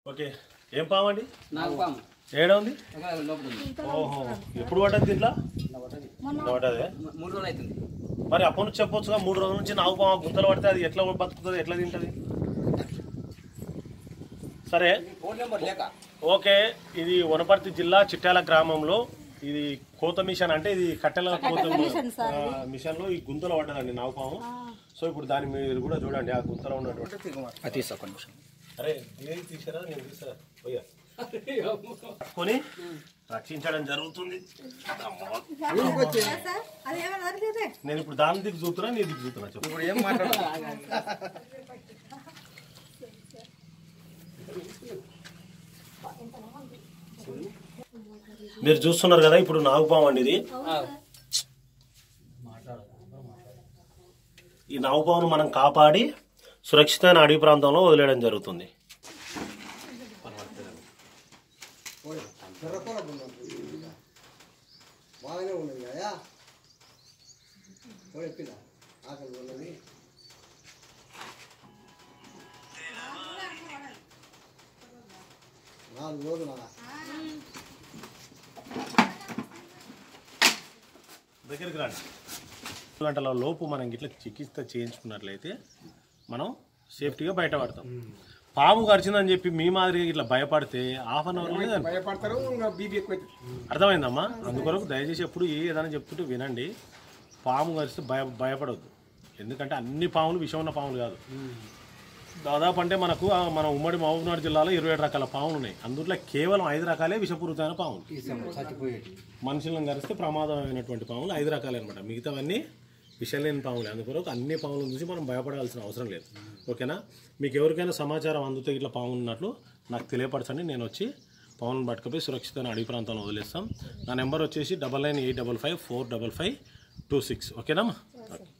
Okay ఏం పాము అండి నాకు పాము ఏడ ఉంది ఎక్కడ లోపల ఉంది ఓహో ఎప్పుడు పడ్డది దీంట్లో ఇలా పడ్డది. పడ్డదే మూ- మూడు రోజులు అవుతుంది మరి అప్పటి నుంచి చెప్పొచ్చుగా మూడు రోజుల నుంచి నాగు పాము గుంతలు పడితే అది ఎట్లా బతుకుతుంది ఎట్లా తింటది సరే ఫోన్ నెంబర్ లేక ఓకే ఇది వనపర్తి జిల్లా చిట్యాల గ్రామంలో ఇది కోత మిషన్ అంటే ఇది కట్టెల కోత ఆ, మిషన్ లో ఈ గుంతలో పడ్డదండి నాగుపాము సో ఇప్పుడు దాన్ని మీరు కూడా చూడండి ఆ గుంతలో ఉన్నటువంటి అది తీసుకో ఒక నిమిషం అరే దీనికి తీసారా నేను తీసారా పోయా కొని రక్షించడం జరుగుతుంది నేను ఇప్పుడు దాని దిక్కు చూస్తున్నా నీ దిక్కు చూస్తున్నా చెప్పు ఇప్పుడు ఏం మాట్లాడు మీరు చూస్తున్నారు కదా ఇప్పుడు నాగుపాము అండి ఇది ఈ నాగుపామును మనం కాపాడి సురక్షితమైన అడవి ప్రాంతంలో వదిలేయడం జరుగుతుంది బాగానే ఉన్నది కదా ఎక్కిందా ఆకలి ఉన్నది నాలుగు రోజులు దగ్గరికి రండి గంటల లోపు మనం ఇట్లా చికిత్స చేయించుకున్నట్లయితే మనం సేఫ్టీగా బయటపడతాం పాము కరిచిందని చెప్పి మీ మాదిరి ఇట్లా భయపడితే హాఫ్ అన్ అవర్ లేదండి భయపడతారు ఇంకా బీబీ ఎక్కువ అర్థమైందమ్మా అందుకొరకు దయచేసి ఎప్పుడు ఏ ఏదైనా చెప్తుంటే వినండి పాము కరిస్తే భయ భయపడవద్దు ఎందుకంటే అన్ని పాములు విషం ఉన్న పాములు కాదు దాదాపు అంటే మనకు ఆ, మన ఉమ్మడి మహబూబ్నగర్ జిల్లాలో ఇరవై ఏడు రకాల పాములు ఉన్నాయి అందులో కేవలం ఐదు రకాలే విషపూరితమైన పాములు చచ్చిపోయేది మనుషులను కరిస్తే ప్రమాదమైనటువంటి పాములు ఐదు రకాలే అనమాట మిగతావన్నీ విషం లేని పాములే అందుకొరకు అన్ని పాములను చూసి మనం భయపడాల్సిన అవసరం లేదు ఓకేనా మీకు ఎవరికైనా సమాచారం అందుతే ఇట్లా పాములు ఉన్నట్లు నాకు తెలియపరచండి నేను వచ్చి పాములను పట్టుకుపోయి సురక్షితమైన అడవి ప్రాంతంలో వదిలేస్తాం నా నెంబర్ వచ్చేసి double nine eight double five four double five two six ఓకేనా ఓకే